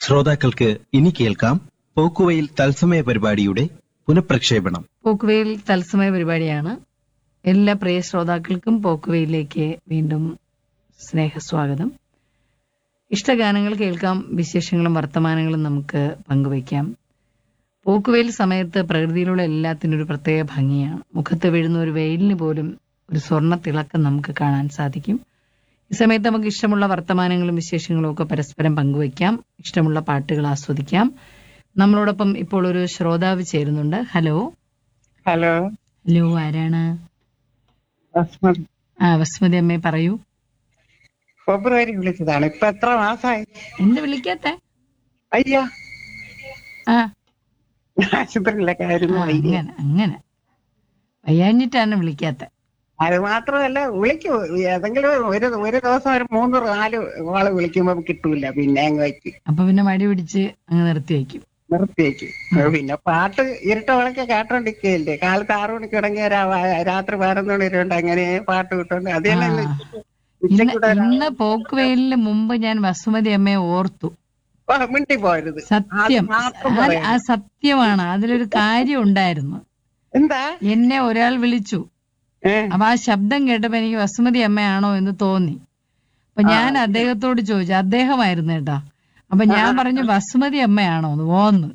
ശ്രോതാക്കൾക്ക് ഇനി കേൾക്കാം പോക്കുവയിൽ തത്സമയ പരിപാടിയുടെ പുനഃപ്രക്ഷേപണം പോക്കുവെയിൽ തത്സമയ പരിപാടിയാണ് എല്ലാ പ്രിയ ശ്രോതാക്കൾക്കും പോക്കുവെയിലേക്ക് വീണ്ടും സ്നേഹസ്വാഗതം ഇഷ്ടഗാനങ്ങൾ കേൾക്കാം വിശേഷങ്ങളും വർത്തമാനങ്ങളും നമുക്ക് പങ്കുവയ്ക്കാം പോക്കുവെയിൽ സമയത്ത് പ്രകൃതിയിലുള്ള എല്ലാത്തിനും ഒരു പ്രത്യേക ഭംഗിയാണ് മുഖത്ത് വീഴുന്ന ഒരു വെയിലിന് പോലും ഒരു സ്വർണ്ണ തിളക്കം നമുക്ക് കാണാൻ സാധിക്കും ഈ സമയത്ത് നമുക്ക് ഇഷ്ടമുള്ള വർത്തമാനങ്ങളും വിശേഷങ്ങളും ഒക്കെ പരസ്പരം പങ്കുവയ്ക്കാം ഇഷ്ടമുള്ള പാട്ടുകൾ ആസ്വദിക്കാം നമ്മളോടൊപ്പം ഇപ്പോൾ ഒരു ശ്രോതാവ് ചേരുന്നുണ്ട് ഹലോ ഹലോ ഹലോ ആരാണ് അസ്മത് ആ വസുമതി അമ്മേ പറയൂ ഫെബ്രുവരി വിളിച്ചതാണ് ഇപ്പൊ എത്ര മാസായി എന്ത് വിളിക്കാത്തെ അയ്യ ആ ആശുപത്രിയിലൊക്കെ ആയിരുന്നു ആ, വൈകി. അങ്ങനെ അങ്ങനെ വയ്യാഞ്ഞിട്ടാണ് വിളിക്കാത്തെ അത് മാത്രമല്ല വിളിക്കൂ ഏതെങ്കിലും ഒരു ഒരു ദിവസം ഒരു മൂന്ന് നാല് ആള് വിളിക്കുമ്പോ കിട്ടൂല പിന്നെ അങ്ങ് വയ്ക്കും അപ്പൊ പിന്നെ മടി പിടിച്ച് അങ്ങ് നിർത്തി വയ്ക്കും നിർത്തി വയ്ക്കും പിന്നെ പാട്ട് ഇരുട്ട വിളക്കെ കേട്ടോണ്ടിരിക്കുകയല്ലേ കാലത്ത് ആറു മണിക്ക് തുടങ്ങിയ രാ- രാത്രി പതിനൊന്ന് മണി വരെ ഉണ്ട് അങ്ങനെ പാട്ട് കിട്ടോണ്ട് അത് തന്നെ ഇന്ന് ഇന്ന് ഉച്ചയ്ക്കൂടെ ഇന്ന് പോക്കുവെയിലിന് മുമ്പ് ഞാൻ വസുമതി അമ്മയെ ഓർത്തു ആ, മിണ്ടി പോരുത് സത്യം അത് മാത്രം അത് പറയാം. ആ സത്യമാണ് അതിലൊരു കാര്യം ഉണ്ടായിരുന്നു എന്താ എന്നെ ഒരാൾ വിളിച്ചു ഏ, അപ്പൊ ആ ശബ്ദം കേട്ടപ്പോ എനിക്ക് വസുമതി അമ്മയാണോ എന്ന് തോന്നി അപ്പൊ ഞാൻ അദ്ദേഹത്തോട് ചോദിച്ചു അദ്ദേഹമായിരുന്നു കേട്ടാ അപ്പൊ ഞാൻ പറഞ്ഞു വസുമതി അമ്മയാണോ എന്ന് ഓന്ന്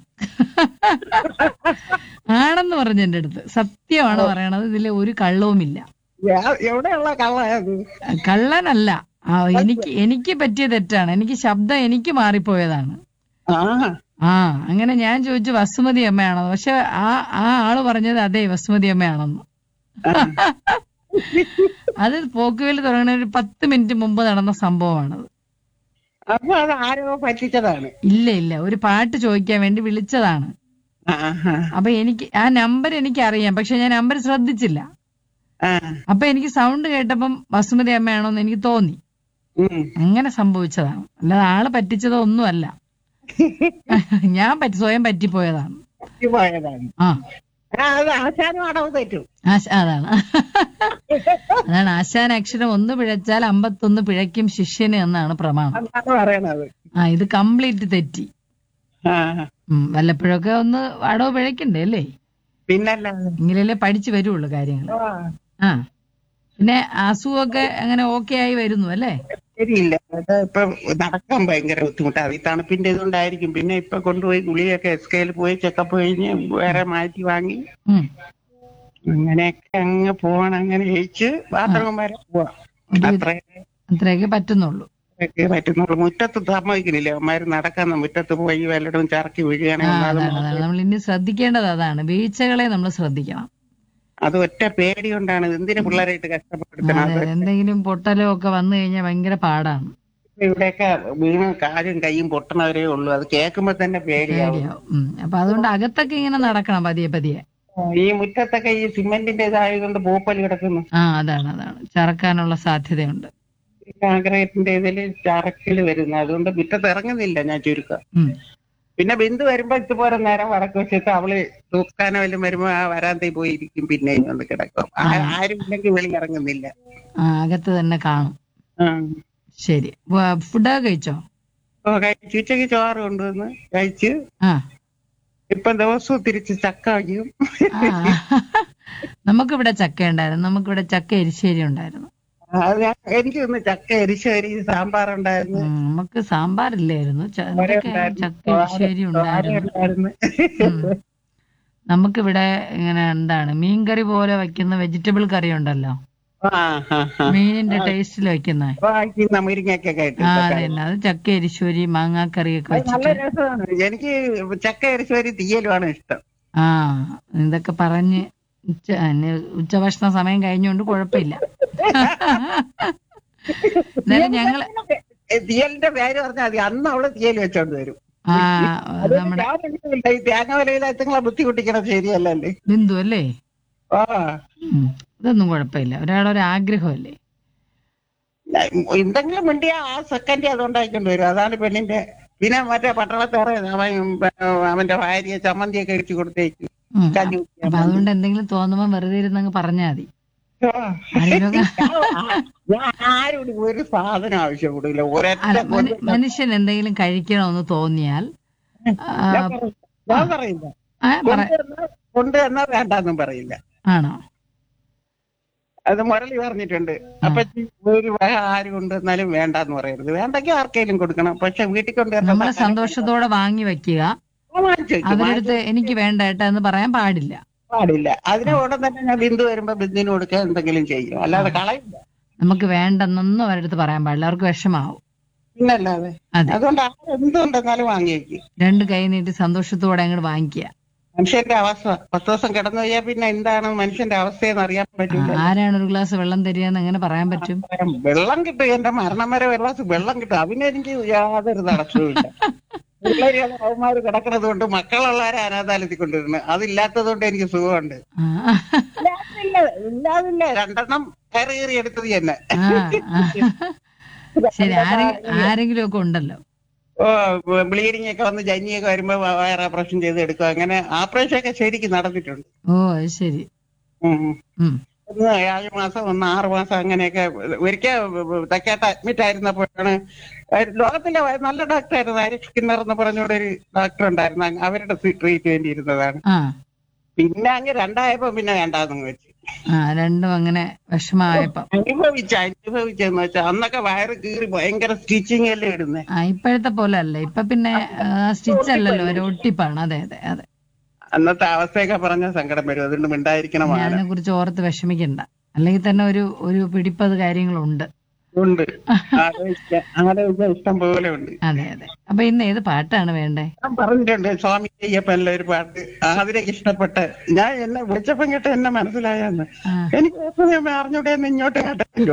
ആണെന്ന് പറഞ്ഞു എന്റെ അടുത്ത് സത്യമാണ് പറയണത് ഇതിൽ ഒരു കള്ളവുമില്ല എ- എവിടെയുള്ള കള്ളയത് കള്ളനല്ല ആ, എനിക്ക് എനിക്ക് പറ്റിയ തെറ്റാണ് എനിക്ക് ശബ്ദം എനിക്ക് മാറിപ്പോയതാണ് ആ ആ അങ്ങനെ ഞാൻ ചോദിച്ചു വസുമതി അമ്മയാണോ പക്ഷെ ആ ആ ആള് പറഞ്ഞത് അതെ വസുമതി അമ്മയാണെന്ന് അത് പോക്കുവേൽ തുടങ്ങുന്ന ഒരു പത്ത് മിനിറ്റ് മുമ്പ് നടന്ന സംഭവമാണത് അപ്പൊ അത് ആരോ പറ്റിച്ചതാണ് ഇല്ല ഇല്ല ഒരു പാട്ട് ചോദിക്കാൻ വേണ്ടി വിളിച്ചതാണ് ആഹാ. അപ്പൊ എനിക്ക് ആ നമ്പർ എനിക്ക് അറിയാം പക്ഷെ ഞാൻ നമ്പർ ശ്രദ്ധിച്ചില്ല ആ. അപ്പൊ എനിക്ക് സൗണ്ട് കേട്ടപ്പം വസുമതി അമ്മയാണോ എന്ന് എനിക്ക് തോന്നി ഉം. അങ്ങനെ സംഭവിച്ചതാണ് അല്ലാതെ ആള് പറ്റിച്ചതോ ഒന്നുമല്ല ഞാൻ പറ്റി സ്വയം പറ്റിപ്പോയതാണ് പറ്റിപ്പോയതാണ് ആ ആ, അത് ആശാനും അടവ് തെറ്റും ആശ അതാണ് അതാണ് ആശാൻ അക്ഷരം ഒന്ന് പിഴച്ചാൽ അമ്പത്തൊന്ന് പിഴയ്ക്കും ശിഷ്യന് എന്നാണ് പ്രമാണം അതാണ് പറയണത് ആ ഇത് കംപ്ലീറ്റ് തെറ്റി ആ. ഉം, വല്ലപ്പോഴൊക്കെ ഒന്ന് അടവ് പിഴയ്ക്കണ്ടേ അല്ലേ പിന്നല്ല എങ്കിലല്ലേ പഠിച്ചു വരുള്ളൂ കാര്യങ്ങൾ ആ, ആ പിന്നെ അസുഖമൊക്കെ അങ്ങനെ ഓക്കെ ആയി വരുന്നു അല്ലേ ശരിയില്ല അത് ഇപ്പൊ നടക്കാൻ ഭയങ്കര ബുദ്ധിമുട്ടാണ് ഈ തണുപ്പിന്റെ ഇതുകൊണ്ടായിരിക്കും പിന്നെ ഇപ്പൊ കൊണ്ടുപോയി ഗുളിയൊക്കെ എസ്കേയിൽ പോയി ചെക്കപ്പ് കഴിഞ്ഞ് വേറെ മാറ്റി വാങ്ങി ഉം. അങ്ങനെയൊക്കെ അങ്ങ് പോവാൻ അങ്ങനെ ജയിച്ച് ബാത്റൂം വരെ പോവാം ഒരു അത്രേ അത്രയൊക്കെ പറ്റുന്നുള്ളൂ ഒക്കെ പറ്റുന്നുള്ളൂ മുറ്റത്ത് സമ്മതിക്കുന്നില്ല അവന്മാര് നടക്കാൻ മുറ്റത്ത് പോയി വല്ലതും ചറക്കി ആ വീഴുകയാണെങ്കിൽ അതാണ് അത് അതാണ് നമ്മൾ ഇനി ശ്രദ്ധിക്കേണ്ടത് അതാണ് വീഴ്ചകളെ നമ്മൾ ശ്രദ്ധിക്കണം അത് ഒറ്റ പേടി കൊണ്ടാണ് എന്തിനു പിള്ളേരായിട്ട് കഷ്ടപ്പെടുത്തണം അതെ അത് എന്തെങ്കിലും പൊട്ടലോ ഒക്കെ വന്നു കഴിഞ്ഞാൽ ഭയങ്കര പാടാണ് ഇവിടെയൊക്കെ വീണ് കാലും കൈയും പൊട്ടണവരേ ഉള്ളൂ അത് കേൾക്കുമ്പോ തന്നെ പേടിയാവും പേടിയാവും ഉം. അപ്പൊ അതുകൊണ്ട് അകത്തൊക്കെ ഇങ്ങനെ നടക്കണം പതിയെ പതിയെ ഈ മുറ്റത്തൊക്കെ ഈ സിമെന്റിന്റെ ഇതായതുകൊണ്ട് പൂപ്പൽ കിടക്കുന്നു ആ അതാണ് അതാണ് ചറക്കാനുള്ള സാധ്യതയുണ്ട് ഈ കോൺക്രീറ്റിന്റെ ഇതില് ചറക്കില് വരുന്നു അതുകൊണ്ട് മുറ്റത്ത് ഇറങ്ങുന്നില്ല ഞാൻ ചുരുക്കം ഉം. പിന്നെ ബിന്ദു വരുമ്പോ ഇതുപോലെ നേരം വടക്ക് വെച്ചിട്ട് അവള് തൂക്കാനോ വല്ലതും വരുമ്പോ ആ വരാന്തയിൽ പോയി ഇരിക്കും പിന്നെ വന്ന് കിടക്കും ആ- ആരും ഇല്ലെങ്കിൽ വെളി ഇറങ്ങുന്നില്ല ആ അകത്ത് തന്നെ കാണും ആ. ശരി വ- ഫുഡൊക്കെ കഴിച്ചോ ഓ കഴിച്ചു ഉച്ചയ്ക്ക് ചോറ് കൊണ്ടുവന്ന് കഴിച്ച് ആ ഇപ്പൊ ദിവസവും തിരിച്ച് ചക്ക വയ്ക്കും ആ നമുക്കിവിടെ ചക്ക ഉണ്ടായിരുന്നു നമുക്കിവിടെ ചക്ക എരിശ്ശേരി ഉണ്ടായിരുന്നു അത് ഞാൻ എനിക്കൊന്ന് ചക്ക എരിശ്ശേരി സാമ്പാർ ഉണ്ടായിരുന്നു ഉം, നമുക്ക് സാമ്പാറില്ലായിരുന്നു ച- തോര എന്തൊക്കെ ഉണ്ടായിരുന്നു, ചക്ക എരിശ്ശേരി തോര ഉണ്ടായിരുന്നു ഉണ്ടായിരുന്നു ഉം. നമുക്കിവിടെ ഇങ്ങനെ എന്താണ് മീൻകറി പോലെ വെക്കുന്ന വെജിറ്റബിൾ കറി ഉണ്ടല്ലോ ആ, ആ, ആ. മീനിന്റെ ടേസ്റ്റിൽ വെക്കുന്ന ബാക്കി മുരിങ്ങയൊക്കെ ഇട്ട് ആ അതെ തന്നെ അത് ചക്ക എരിശ്ശേരി മാങ്ങാക്കറിയൊക്കെ അത് നല്ല വെച്ചിട്ട് രസമാണ് എനിക്ക് ചക്ക എരിശ്ശേരി തീയലുമാണ് ഇഷ്ടം ആ ഇതൊക്കെ പറഞ്ഞ് ഉച്ച ഇനി ഉച്ചഭക്ഷണ സമയം കഴിഞ്ഞുകൊണ്ട് കുഴപ്പമില്ല എന്നാലും ഞങ്ങള് ഏ, തീയലിന്റെ പേര് പറഞ്ഞാൽ മതി അന്ന് അവള് തീയൽ വെച്ചോണ്ട് വരും ആ അത് നമ്മുടെ ഞാൻ എടുക്കുന്നില്ല. ഈ തേങ്ങ വിലയിൽ എത്തുങ്ങളെ ബുദ്ധിമുട്ടിക്കണം ശരിയല്ലല്ലേ ബിന്ദു അല്ലേ ആ ഉം. ഇതൊന്നും കുഴപ്പമില്ല ഒരാളൊരു ആഗ്രഹമല്ലേ എന്തെങ്കിലും മിണ്ടിയ ആ സെക്കൻഡ് അതുകൊണ്ടായിക്കൊണ്ട് വരും അതാണ് പെണ്ണിന്റെ പിന്നെ മറ്റേ പട്ടണത്തേറെ അവൻ അവന്റെ ഭാര്യ ചമ്മന്തിയൊക്കെ ഇടിച്ചു കൊടുത്തേക്കും ഉം. കഞ്ഞി കുടിക്കാൻ അപ്പൊ അതുകൊണ്ട് എന്തെങ്കിലും തോന്നുമ്പോ വെറുതെ ഇരുന്നങ്ങ് പറഞ്ഞാ മതി ആരെങ്കിലും ഞാൻ ആരോടും ഒരു സാധനം ആവശ്യപ്പെടില്ല ഒരൊറ്റ അല്ല, മന- കൊണ്ട് മനുഷ്യൻ എന്തെങ്കിലും കഴിക്കണമെന്ന് തോന്നിയാൽ ആ, ഞാൻ പറയില്ല. ഞാൻ പറയില്ല ആ, പറ കൊണ്ടുവന്നാ കൊണ്ടുവന്നാ വേണ്ടെന്നും പറയില്ല ആണോ അത് മുരളി പറഞ്ഞിട്ടുണ്ട് അപ്പൊ ഒരു വക ആര് കൊണ്ടുവന്നാലും വേണ്ടെന്ന് പറയരുത് വേണ്ടെങ്കിൽ ആർക്കെങ്കിലും കൊടുക്കണം പക്ഷെ വീട്ടിൽ കൊണ്ടുവരുന്ന നമ്മള് സന്തോഷത്തോടെ വാങ്ങി വെക്കുക വാങ്ങിച്ചു വെക്കും. അവരടുത്ത് എനിക്ക് വേണ്ട ഏട്ടാ എന്ന് പറയാൻ പാടില്ല പാടില്ല അതിന് ഉടൻ തന്നെ ഞാൻ ബിന്ദു വരുമ്പോ ബിന്ദുവിന് കൊടുക്കാൻ എന്തെങ്കിലും ചെയ്യും അല്ലാതെ കളയില്ല നമുക്ക് വേണ്ടെന്നൊന്നും അവരടുത്ത് പറയാൻ പാടില്ല അവർക്ക് വിഷമാവും പിന്നല്ലാതെ അതെ അതുകൊണ്ട് ആര് എന്തുണ്ടെന്നാലും വാങ്ങി വെക്കും രണ്ട് കൈ നീട്ടി സന്തോഷത്തോടെ അങ്ങോട്ട് വാങ്ങിക്കുക മനുഷ്യന്റെ അവസ്ഥ പത്ത് ദിവസം കിടന്നു കഴിഞ്ഞാൽ പിന്നെ എന്താണ് മനുഷ്യന്റെ അവസ്ഥയെന്ന് അറിയാൻ ആ, പറ്റില്ല ആരാണ് ഒരു ഗ്ലാസ് വെള്ളം തരികയെന്ന് എങ്ങനെ പറയാൻ പറ്റും വെള്ളം കിട്ടും എന്റെ മരണം വരെ ഒരു ഗ്ലാസ് വെള്ളം കിട്ടും അതിനെനിക്ക് യാതൊരു തടസ്സവുമില്ല പിള്ളേര് അവന്മാര് കിടക്കുന്നത് കൊണ്ട് മക്കളുള്ളവരെ അനാഥാലയത്തിൽ കൊണ്ടിരുന്നു അതില്ലാത്തത് കൊണ്ട് എനിക്ക് സുഖമുണ്ട് ആ, ഇല്ലാതില്ല ഇല്ലാതില്ല രണ്ടെണ്ണം കയറി കയറി എടുത്തത് തന്നെ ആ, ആ. ശരി ആരെ ആരെങ്കിലും ഒക്കെ ഉണ്ടല്ലോ ഓ ബ്ലീഡിംഗ് ഒക്കെ വന്ന് ജന്നിയൊക്കെ വരുമ്പോ വയർ ഓപ്പറേഷൻ ചെയ്ത് എടുക്കും അങ്ങനെ ഓപ്പറേഷൻ ഒക്കെ ശരിക്കും നടന്നിട്ടുണ്ട് ഓ അത് ശരി ഉം. ഉം ഒന്ന് ഏഴ് മാസം ഒന്ന് ആറ് മാസം അങ്ങനെയൊക്കെ ഒരിക്കൽ തെക്കേട്ട് അഡ്മിറ്റ് ആയിരുന്നപ്പോഴാണ് ഒരു ലോകത്തിലെ നല്ല ഡോക്ടറായിരുന്നു ആരിഫ് കിന്നർ എന്ന് പറഞ്ഞുകൊണ്ട് ഒരു ഡോക്ടർ ഉണ്ടായിരുന്നു അങ്ങ് അവരുടെ ട്രീറ്റ്മെന്റ് ഇരുന്നതാണ് ആ പിന്നെ അങ്ങ് രണ്ടായപ്പോ പിന്നെ വേണ്ടാന്ന് വെച്ച് ആ രണ്ടും അങ്ങനെ വിഷമായപ്പം അനുഭവിച്ച അനുഭവിച്ചെന്ന് വെച്ചാൽ അന്നൊക്കെ വയറ് കീറി ഭയങ്കര സ്റ്റിച്ചിങ് അല്ലേ ഇടുന്നേ ആ ഇപ്പോഴത്തെ പോലെ അല്ല ഇപ്പൊ പിന്നെ സ്റ്റിച്ച് അല്ലല്ലോ ഒരു ഒട്ടിപ്പാണ് അതെ അതെ അതെ അന്നത്തെ അവസ്ഥയൊക്കെ പറഞ്ഞ സങ്കടം വരും അതുകൊണ്ട് മിണ്ടായിരിക്കണം ഞാൻ അതിനെ കുറിച്ച് ഓർത്ത് വിഷമിക്കണ്ട അല്ലെങ്കിൽ തന്നെ ഒരു ഒരു പിടിപ്പത് കാര്യങ്ങളുണ്ട് ഉണ്ട് ആലോചിക്കാൻ ആലോചിക്കാൻ ഇഷ്ടം പോലെ ഉണ്ട് അതെ അതെ അപ്പൊ ഇന്ന് ഏത് പാട്ടാണ് വേണ്ടേ ഞാൻ പറഞ്ഞിട്ടുണ്ട് സ്വാമി അയ്യപ്പനിലെ ഒരു പാട്ട് ആതിരക്ക് ഇഷ്ടപ്പെട്ട ഞാൻ എന്നെ വിളിച്ചപ്പം കേട്ട് എന്നെ മനസ്സിലായെന്ന് ആ എനിക്ക് എപ്പോഴും അറിഞ്ഞൂടെ എന്ന് ഇങ്ങോട്ട് കേട്ടിട്ടുണ്ട്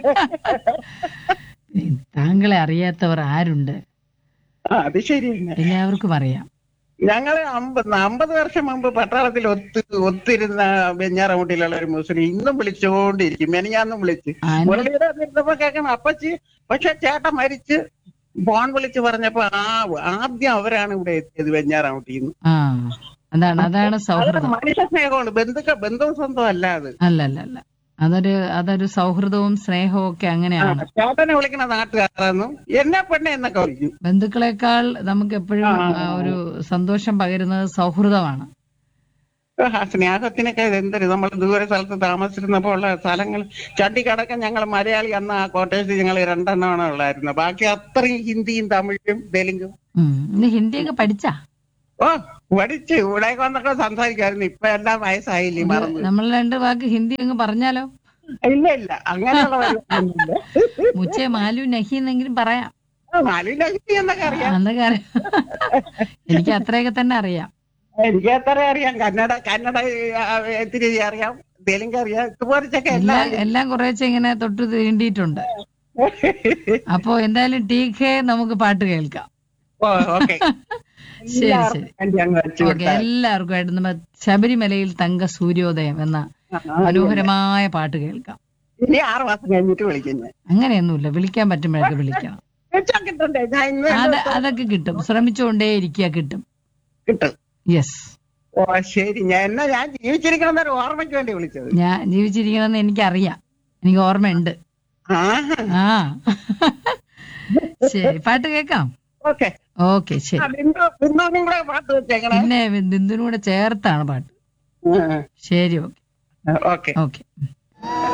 താങ്കളെ അറിയാത്തവർ ആരുണ്ട് ആ അത് ശരി തന്നെ എല്ലാവർക്കും അറിയാം ഞങ്ങള് അമ്പത് അമ്പത് വർഷം മുമ്പ് പട്ടാളത്തിൽ ഒത്ത് ഒത്തിരുന്ന വെഞ്ഞാറമുട്ടിയിലുള്ള ഒരു മുസ്ലിം ഇന്നും വിളിച്ചുകൊണ്ടിരിക്കും മെനിയാന്നും വിളിച്ച് ആ, മുരളിയുടെ നിന്നപ്പോ കേൾക്കണം അപ്പച്ചി പക്ഷെ ചേട്ടൻ മരിച്ച് ഫോൺ വിളിച്ച് പറഞ്ഞപ്പോ ആ ആദ്യം അവരാണ് ഇവിടെ എത്തിയത് വെഞ്ഞാറമുട്ടിയിൽ നിന്ന് ആ അതാണ് അതാണ് അതൊരു സൗഹൃദം മനുഷ്യ സ്നേഹമാണ് ബന്ധുക്ക ബന്ധവും സ്വന്തം അല്ല അത് അല്ല അല്ല അല്ല അതൊരു അതൊരു സൗഹൃദവും സ്നേഹവും ഒക്കെ അങ്ങനെയാണ് ചേട്ടനെ വിളിക്കണ നാട്ടുകാരെന്നും എന്നെ പെണ്ണെ എന്നൊക്കെ വിളിക്കും ബന്ധുക്കളെക്കാൾ നമുക്ക് എപ്പോഴും ആ, ഒരു സന്തോഷം പകരുന്നത് സൗഹൃദമാണ് ആ സ്നേഹത്തിനൊക്കെ എന്തൊരു നമ്മൾ ദൂരെ സ്ഥലത്ത് താമസിച്ചിരുന്നപ്പോൾ ഉള്ള സ്ഥലങ്ങൾ ചണ്ടിക്കടക്കം ഞങ്ങൾ മലയാളി അന്ന് ആ കോട്ടയത്ത് ഞങ്ങൾ രണ്ടെണ്ണമാണ് ഉള്ളായിരുന്നത് ബാക്കി അത്രയും ഹിന്ദിയും തമിഴും തെലുങ്കും ഉം. ഇന്ന് ഹിന്ദിയൊക്കെ പഠിച്ചാ ഓ പഠിച്ച് ഇവിടേക്ക് വന്നൊക്കെ സംസാരിക്കായിരുന്നു ഇപ്പൊ എല്ലാം വയസ്സായില്ലേ മറന്നു നമ്മൾ രണ്ട് വാക്ക് ഹിന്ദി അങ്ങ് പറഞ്ഞാലോ ഇല്ല ഇല്ല അങ്ങനെയുള്ള പരിപാടിയൊന്നുമില്ല. മുച്ചേ മാലു നഹി എന്നെങ്കിലും പറയാം ആ, മാലിന്യ എന്നൊക്കെ അറിയാം എന്നൊക്കെ അറിയാം എനിക്ക് അത്രയൊക്കെ തന്നെ അറിയാം എനിക്ക് എത്ര അറിയാം കന്നഡ കന്നഡ ആ, ഇത്തിരി അറിയാം തെലുങ്ക് അറിയാം ഇതുപോലൊക്കെ എല്ലാം എല്ലാം എല്ലാം കുറേശ്ശെ ഇങ്ങനെ തൊട്ട് തീണ്ടിയിട്ടുണ്ട് അപ്പോ എന്തായാലും ടീഖേ നമുക്ക് പാട്ട് കേൾക്കാം ഓ ഓക്കെ ശരി ശരി അങ്ങ് വെച്ചു ഓക്കെ എല്ലാവർക്കുമായിട്ട് നമ്മ ശബരിമലയിൽ തങ്ക സൂര്യോദയം എന്ന മനോഹരമായ പാട്ട് കേൾക്കാം ഇനി ആറ് മാസം കഴിഞ്ഞിട്ട് വിളിക്കും ഞാൻ അങ്ങനെയൊന്നുമില്ല വിളിക്കാൻ പറ്റുമ്പോഴൊക്കെ വിളിക്കണം വിളിച്ചാ കിട്ടണ്ടേ ഞാൻ ഇന്ന് അത് അതൊക്കെ കിട്ടും ശ്രമിച്ചുകൊണ്ടേ ഇരിക്കുക കിട്ടും കിട്ടും യെസ് ഓ ശരി ഞാൻ എന്നാ ഞാൻ ജീവിച്ചിരിക്കണം ഒരു ഓർമ്മയ്ക്ക് വേണ്ടി വിളിച്ചത് ഞാൻ ജീവിച്ചിരിക്കണമെന്ന് എനിക്കറിയാം എനിക്ക് ഓർമ്മയുണ്ട് ആ ആ ശരി പാട്ട് കേൾക്കാം ഓക്കെ ഓക്കെ ശരി ബിന്ദു ബിന്ദുവിനും കൂടെ പാട്ട് വെച്ചേക്കണേ പിന്നെ ബിന്ദുവിനും കൂടെ ചേർത്താണ് പാട്ട് ശരി ഓക്കെ ഓക്കെ ഓക്കെ